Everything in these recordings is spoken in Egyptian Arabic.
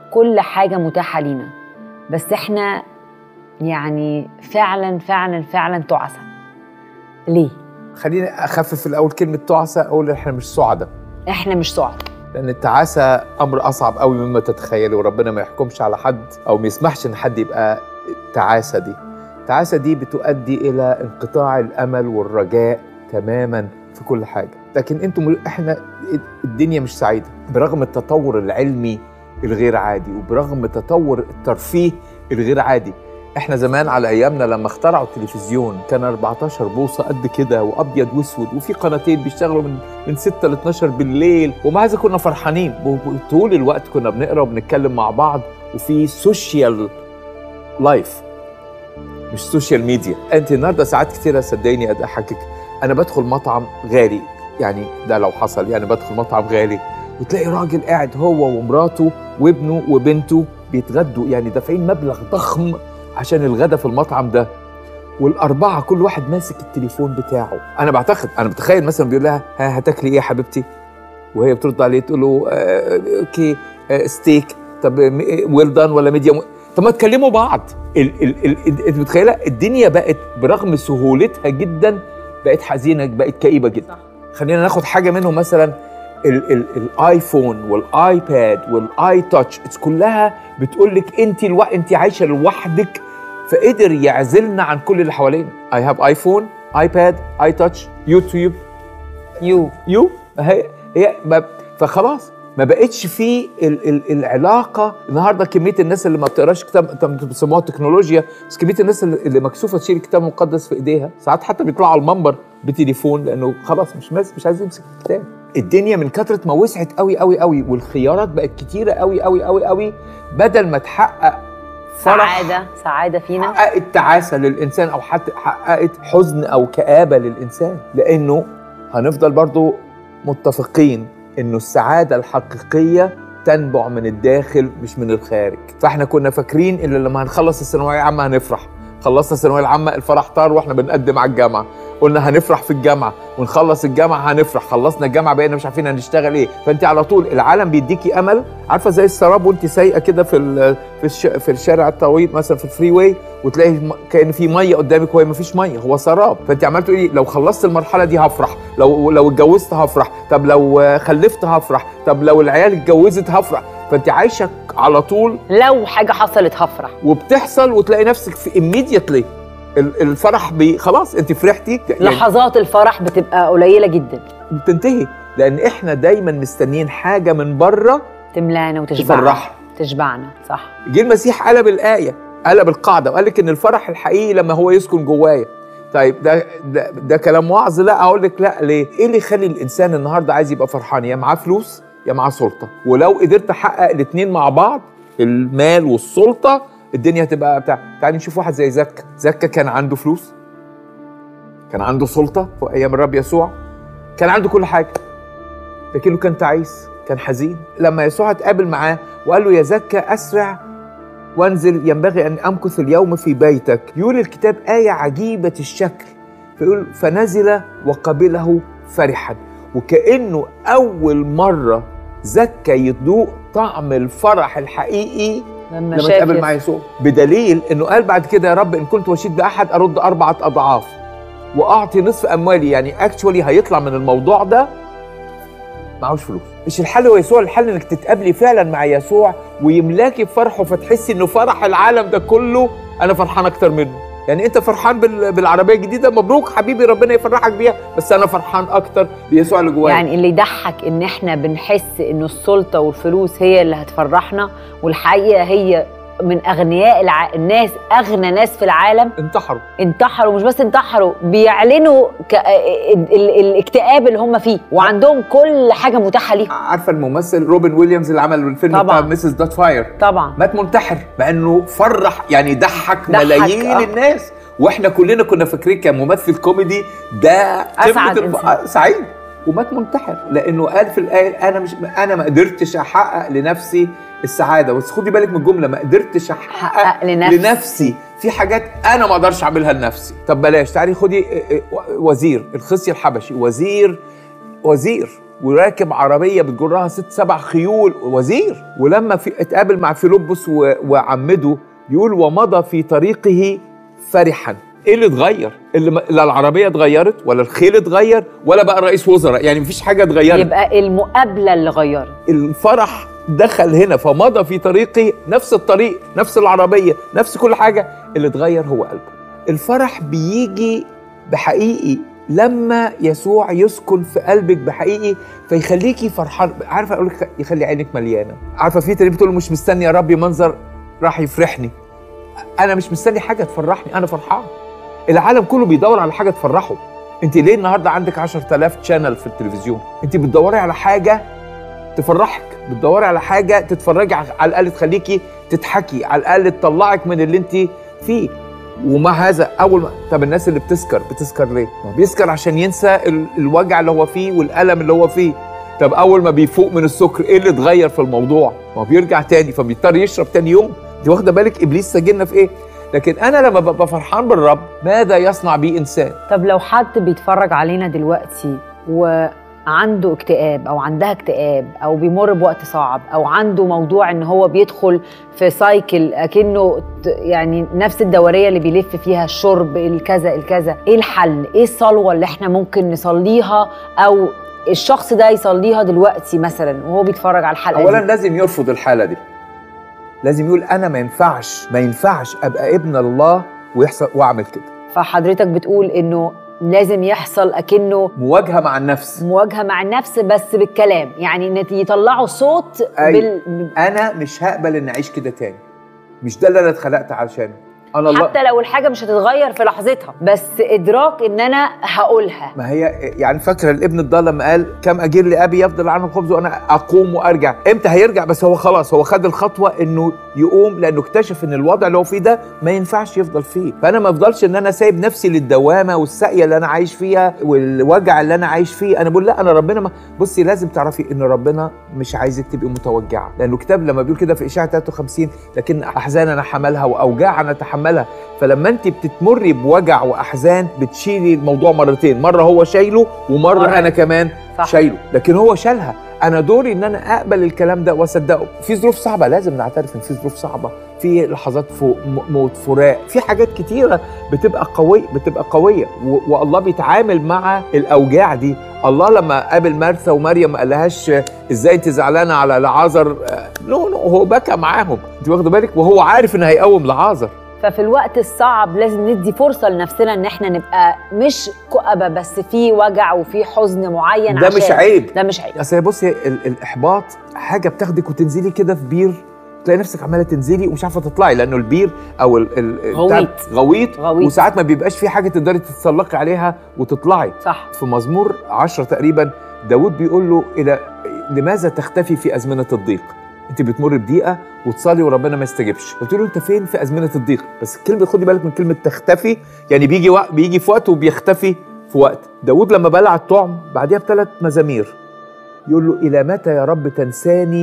كل حاجه متاحه لينا بس احنا يعني فعلا فعلا فعلا تعسى ليه خليني اخفف الاول كلمه تعسى اقول احنا مش سعداء احنا مش سعداء لان التعاسه امر اصعب قوي مما تتخيلي وربنا ما يحكمش على حد او ما يسمحش ان حد يبقى التعاسه دي التعاسه دي بتؤدي الى انقطاع الامل والرجاء تماما في كل حاجه لكن انتم احنا الدنيا مش سعيده برغم التطور العلمي الغير عادي وبرغم تطور الترفيه الغير عادي احنا زمان على ايامنا لما اخترعوا التلفزيون كان 14 بوصه قد كده وابيض واسود وفي قناتين بيشتغلوا من من 6 ل 12 بالليل ومع ذلك كنا فرحانين طول الوقت كنا بنقرا وبنتكلم مع بعض وفي سوشيال لايف مش سوشيال ميديا انت النهارده ساعات كتيره صدقيني اضحكك انا بدخل مطعم غالي يعني ده لو حصل يعني بدخل مطعم غالي وتلاقي راجل قاعد هو ومراته وابنه وبنته بيتغدوا يعني دافعين مبلغ ضخم عشان الغدا في المطعم ده والاربعه كل واحد ماسك التليفون بتاعه انا بعتقد انا بتخيل مثلا بيقول لها ها هتاكلي ايه يا حبيبتي وهي بترد عليه تقول له آه اوكي آه ستيك طب ويل دان ولا ميديوم طب ما تكلموا بعض انت متخيله الدنيا بقت برغم سهولتها جدا بقت حزينه بقت كئيبه جدا خلينا ناخد حاجه منهم مثلا ال ال الايفون والايباد والاي تاتش كلها بتقول لك انت الو... انت عايشه لوحدك فقدر يعزلنا عن كل اللي حوالينا اي هاف ايفون ايباد اي تاتش يوتيوب يو يو هي هي ما فخلاص ما بقتش في ال ال العلاقه النهارده كميه الناس اللي ما بتقراش كتاب بيسموها تكنولوجيا بس كميه الناس اللي مكسوفه تشيل الكتاب المقدس في ايديها ساعات حتى بيطلعوا على المنبر بتليفون لانه خلاص مش ماس مش عايز يمسك الكتاب الدنيا من كثره ما وسعت قوي قوي قوي والخيارات بقت كتيره قوي قوي قوي قوي بدل ما تحقق فرح سعاده سعاده فينا حققت تعاسه للانسان او حتى حققت حزن او كابه للانسان لانه هنفضل برضو متفقين انه السعاده الحقيقيه تنبع من الداخل مش من الخارج فاحنا كنا فاكرين ان لما هنخلص الثانويه العامه هنفرح خلصنا الثانويه العامه الفرح طار واحنا بنقدم على الجامعه قلنا هنفرح في الجامعه ونخلص الجامعه هنفرح خلصنا الجامعه بقينا مش عارفين هنشتغل ايه فانت على طول العالم بيديكي امل عارفه زي السراب وانت سايقه كده في في, الش... في الشارع الطويل مثلا في الفري واي وتلاقي كان في ميه قدامك وهي ما فيش ميه هو سراب فانت عمال تقولي لو خلصت المرحله دي هفرح لو لو اتجوزت هفرح طب لو خلفت هفرح طب لو العيال اتجوزت هفرح فانت عايشه على طول لو حاجه حصلت هفرح وبتحصل وتلاقي نفسك في immediately الفرح بي خلاص انت فرحتي يعني لحظات الفرح بتبقى قليله جدا بتنتهي لان احنا دايما مستنيين حاجه من بره تملانا وتشبعنا تفرحنا تشبعنا صح جه المسيح قلب الايه قلب القاعده وقال لك ان الفرح الحقيقي لما هو يسكن جوايا طيب ده, ده ده كلام وعظ لا اقول لك لا ليه ايه اللي يخلي الانسان النهارده عايز يبقى فرحان يا معاه فلوس يا معاه سلطه ولو قدرت احقق الاثنين مع بعض المال والسلطه الدنيا هتبقى بتاع تعالي نشوف واحد زي زكا زكا كان عنده فلوس كان عنده سلطة في أيام الرب يسوع كان عنده كل حاجة لكنه كان تعيس كان حزين لما يسوع اتقابل معاه وقال له يا زكا أسرع وانزل ينبغي أن أمكث اليوم في بيتك يقول الكتاب آية عجيبة الشكل فيقول فنزل وقبله فرحا وكأنه أول مرة زكا يذوق طعم الفرح الحقيقي لما, لما اتقابل مع يسوع بدليل انه قال بعد كده يا رب ان كنت وشيد باحد ارد اربعه اضعاف واعطي نصف اموالي يعني اكشولي هيطلع من الموضوع ده معهوش فلوس مش الحل هو يسوع الحل انك تتقابلي فعلا مع يسوع ويملاكي بفرحه فتحسي انه فرح العالم ده كله انا فرحان اكتر منه يعني انت فرحان بالعربيه الجديده مبروك حبيبي ربنا يفرحك بيها بس انا فرحان اكتر بيسوع اللي جوايا يعني اللي يضحك ان احنا بنحس انه السلطه والفلوس هي اللي هتفرحنا والحقيقه هي من اغنياء الع... الناس اغنى ناس في العالم انتحروا انتحروا مش بس انتحروا بيعلنوا ك... ال... ال... الاكتئاب اللي هم فيه وعندهم كل حاجه متاحه ليهم عارفه الممثل روبن ويليامز اللي عمل الفيلم طبعاً. بتاع ميسيس دوت فاير طبعا مات منتحر مع انه فرح يعني ضحك ضحك، ملايين آه. الناس واحنا كلنا كنا فاكرين كممثل كوميدي ده قمة أسعد الف- إنسان. سعيد ومات منتحر لانه قال في الايه انا مش انا ما قدرتش احقق لنفسي السعاده بس خدي بالك من الجمله ما قدرتش احقق حقق لنفسي. لنفسي في حاجات انا ما اقدرش اعملها لنفسي طب بلاش تعالي خدي اه، اه، وزير الخصي الحبشي وزير وزير وراكب عربيه بتجرها ست سبع خيول وزير ولما في اتقابل مع فيلبس و- وعمده يقول ومضى في طريقه فرحا ايه اللي اتغير؟ اللي ما- لا العربيه اتغيرت ولا الخيل اتغير ولا بقى رئيس وزراء يعني مفيش حاجه اتغيرت يبقى المقابله اللي غيرت الفرح دخل هنا فمضى في طريقه نفس الطريق نفس العربيه نفس كل حاجه اللي اتغير هو قلبه الفرح بيجي بحقيقي لما يسوع يسكن في قلبك بحقيقي فيخليكي فرحان عارفه اقول لك يخلي عينك مليانه عارفه في تاني بتقول مش مستني يا ربي منظر راح يفرحني انا مش مستني حاجه تفرحني انا فرحان العالم كله بيدور على حاجه تفرحه انت ليه النهارده عندك 10000 شانل في التلفزيون انت بتدوري على حاجه تفرحك بتدوري على حاجه تتفرجي ع- على الاقل تخليكي تضحكي على الاقل تطلعك من اللي انت فيه ومع هذا اول ما طب الناس اللي بتسكر بتسكر ليه؟ ما هو بيسكر عشان ينسى ال- الوجع اللي هو فيه والالم اللي هو فيه طب اول ما بيفوق من السكر ايه اللي اتغير في الموضوع؟ ما هو بيرجع تاني فبيضطر يشرب تاني يوم انت واخده بالك ابليس سجلنا في ايه؟ لكن انا لما ببقى فرحان بالرب ماذا يصنع بي انسان؟ طب لو حد بيتفرج علينا دلوقتي وعنده اكتئاب او عندها اكتئاب او بيمر بوقت صعب او عنده موضوع ان هو بيدخل في سايكل اكنه ت- يعني نفس الدوريه اللي بيلف فيها الشرب الكذا الكذا ايه الحل ايه الصلوه اللي احنا ممكن نصليها او الشخص ده يصليها دلوقتي مثلا وهو بيتفرج على الحلقه اولا دي لازم يرفض الحاله دي لازم يقول انا ما ينفعش ما ينفعش ابقى ابن الله ويحصل واعمل كده فحضرتك بتقول انه لازم يحصل اكنه مواجهه مع النفس مواجهه مع النفس بس بالكلام يعني ان يطلعوا صوت أيوة. بال... انا مش هقبل ان اعيش كده تاني مش ده اللي انا اتخلقت علشانه انا الله حتى لو الحاجه مش هتتغير في لحظتها بس ادراك ان انا هقولها ما هي يعني فاكره الابن الضال لما قال كم اجير لابي يفضل عنه الخبز وانا اقوم وارجع امتى هيرجع بس هو خلاص هو خد الخطوه انه يقوم لانه اكتشف ان الوضع اللي هو فيه ده ما ينفعش يفضل فيه فانا ما افضلش ان انا سايب نفسي للدوامه والساقيه اللي انا عايش فيها والوجع اللي انا عايش فيه انا بقول لا انا ربنا ما بصي لازم تعرفي ان ربنا مش عايزك تبقي متوجعه لانه كتاب لما بيقول كده في اشاعه 53 لكن احزاننا حملها واوجاعنا تحملها فلما انت بتتمري بوجع واحزان بتشيلي الموضوع مرتين مره هو شايله ومره مرة. انا كمان صح. شايله لكن هو شالها انا دوري ان انا اقبل الكلام ده واصدقه في ظروف صعبه لازم نعترف ان في ظروف صعبه في لحظات فوق م- موت فراق في حاجات كتيره بتبقى قويه بتبقى قويه و- والله بيتعامل مع الاوجاع دي الله لما قابل مرثا ومريم ما قالهاش ازاي انت زعلانه على لعازر آه، نو نو هو بكى معاهم انت واخده بالك وهو عارف ان هيقوم لعازر ففي الوقت الصعب لازم ندي فرصه لنفسنا ان احنا نبقى مش كؤبه بس في وجع وفي حزن معين ده عشان مش عيب ده مش عيب اصل هي بصي ال- الاحباط حاجه بتاخدك وتنزلي كده في بير تلاقي نفسك عماله تنزلي ومش عارفه تطلعي لانه البير او ال ال غويط. بتاع- غويط غويط. وساعات ما بيبقاش في حاجه تقدري تتسلقي عليها وتطلعي صح في مزمور عشرة تقريبا داود بيقول له الى لماذا تختفي في ازمنه الضيق انت بتمر بضيقه وتصلي وربنا ما يستجبش قلت له انت فين في ازمنه الضيق بس الكلمه خدي بالك من كلمه تختفي يعني بيجي وقت بيجي في وقت وبيختفي في وقت داود لما بلع الطعم بعديها بثلاث مزامير يقول له الى متى يا رب تنساني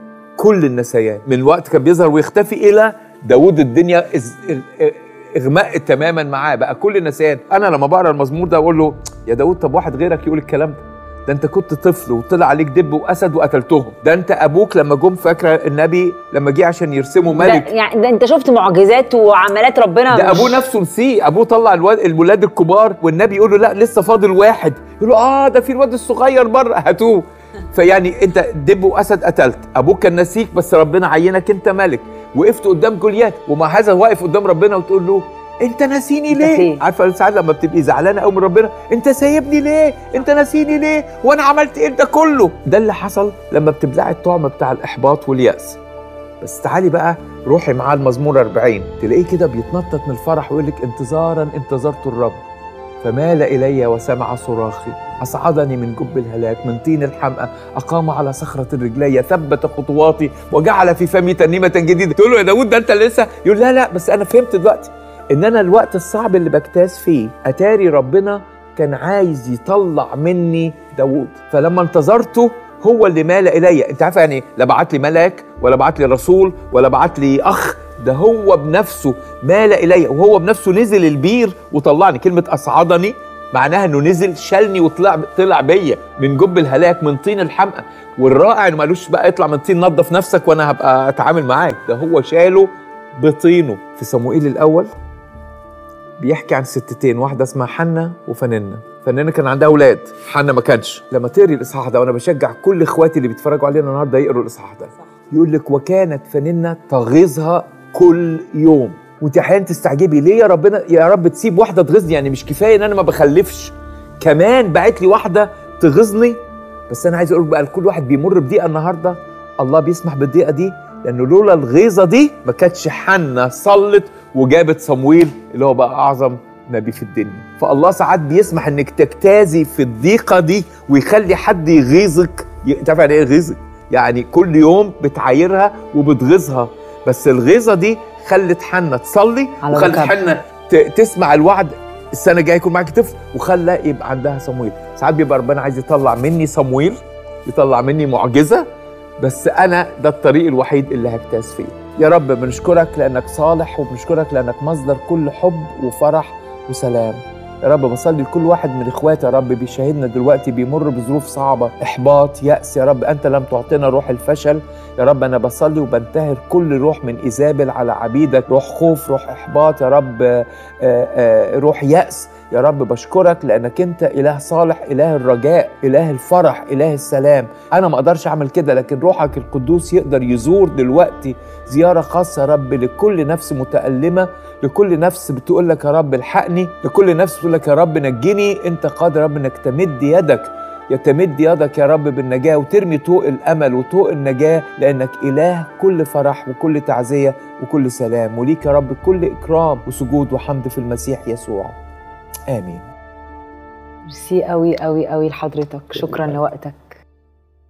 كل النسيان من وقت كان بيظهر ويختفي الى داود الدنيا إز... ال- اغماء تماما معاه بقى كل النسيان انا لما بقرا المزمور ده اقول له يا داود طب واحد غيرك يقول الكلام ده ده انت كنت طفل وطلع عليك دب واسد وقتلتهم ده انت ابوك لما جم فاكره النبي لما جه عشان يرسموا ده ملك يعني ده انت شفت معجزات وعملات ربنا ده مش- ابوه نفسه نسيه ابوه طلع الواد الولاد الكبار والنبي يقول له لا لسه فاضل واحد يقول له اه ده في الواد الصغير بره هاتوه فيعني انت دب واسد قتلت ابوك كان نسيك بس ربنا عينك انت ملك وقفت قدام جوليات ومع هذا واقف قدام ربنا وتقول له انت ناسيني انت ليه فين؟ عارفه ساعات لما بتبقي زعلانه قوي من ربنا انت سايبني ليه انت ناسيني ليه وانا عملت ايه ده كله ده اللي حصل لما بتبلعي الطعم بتاع الاحباط والياس بس تعالي بقى روحي معاه المزمور 40 تلاقيه كده بيتنطط من الفرح ويقول لك انتظارا انتظرت الرب فمال الي وسمع صراخي اصعدني من جب الهلاك من طين الحمأة اقام على صخرة رجلي ثبت خطواتي وجعل في فمي ترنيمة جديدة تقول له يا داود ده انت اللي لسه يقول لا لا بس انا فهمت دلوقتي ان انا الوقت الصعب اللي بجتاز فيه اتاري ربنا كان عايز يطلع مني داود فلما انتظرته هو اللي مال الي انت عارفه يعني لا بعت لي ملاك ولا بعت لي رسول ولا بعت لي اخ ده هو بنفسه مال الي وهو بنفسه نزل البير وطلعني كلمه اصعدني معناها انه نزل شالني وطلع طلع بيا من جب الهلاك من طين الحمقى والرائع انه مالوش بقى اطلع من طين نظف نفسك وانا هبقى اتعامل معاك ده هو شاله بطينه في صموئيل الاول بيحكي عن ستتين واحده اسمها حنة وفننة فنانة كان عندها اولاد حنة ما كانش لما تقري الاصحاح ده وانا بشجع كل اخواتي اللي بيتفرجوا علينا النهارده يقروا الاصحاح ده يقول لك وكانت فننة تغيظها كل يوم وانت احيانا تستعجبي ليه يا ربنا يا رب تسيب واحده تغيظني يعني مش كفايه ان انا ما بخلفش كمان بعت لي واحده تغيظني بس انا عايز اقول بقى لكل واحد بيمر بضيقه النهارده الله بيسمح بالضيقه دي لانه لولا الغيظه دي ما كانتش حنة صلت وجابت صمويل اللي هو بقى اعظم نبي في الدنيا فالله ساعات بيسمح انك تجتازي في الضيقه دي ويخلي حد يغيظك تعرف يعني ايه يغيظك يعني كل يوم بتعايرها وبتغيظها بس الغيظه دي خلت حنة تصلي على وخلت ركبها. حنة ت- تسمع الوعد السنه الجايه يكون معاك طفل وخلى يبقى عندها صمويل ساعات بيبقى ربنا عايز يطلع مني صمويل يطلع مني معجزه بس انا ده الطريق الوحيد اللي هجتاز فيه يا رب بنشكرك لانك صالح وبنشكرك لانك مصدر كل حب وفرح وسلام يا رب بصلي لكل واحد من اخواتي يا رب بيشاهدنا دلوقتي بيمر بظروف صعبه احباط ياس يا رب انت لم تعطينا روح الفشل يا رب انا بصلي وبنتهر كل روح من ايزابل على عبيدك روح خوف روح احباط يا رب آه، آه، روح ياس يا رب بشكرك لانك انت اله صالح اله الرجاء اله الفرح اله السلام انا ما اقدرش اعمل كده لكن روحك القدوس يقدر يزور دلوقتي زياره خاصه يا رب لكل نفس متالمه لكل نفس بتقول لك يا رب الحقني لكل نفس بتقول لك يا رب نجني انت قادر يا رب انك تمد يدك يا تمد يدك يا رب بالنجاة وترمي طوق الأمل وطوق النجاة لأنك إله كل فرح وكل تعزية وكل سلام وليك يا رب كل إكرام وسجود وحمد في المسيح يسوع آمين ميرسي قوي قوي قوي لحضرتك شكرا لوقتك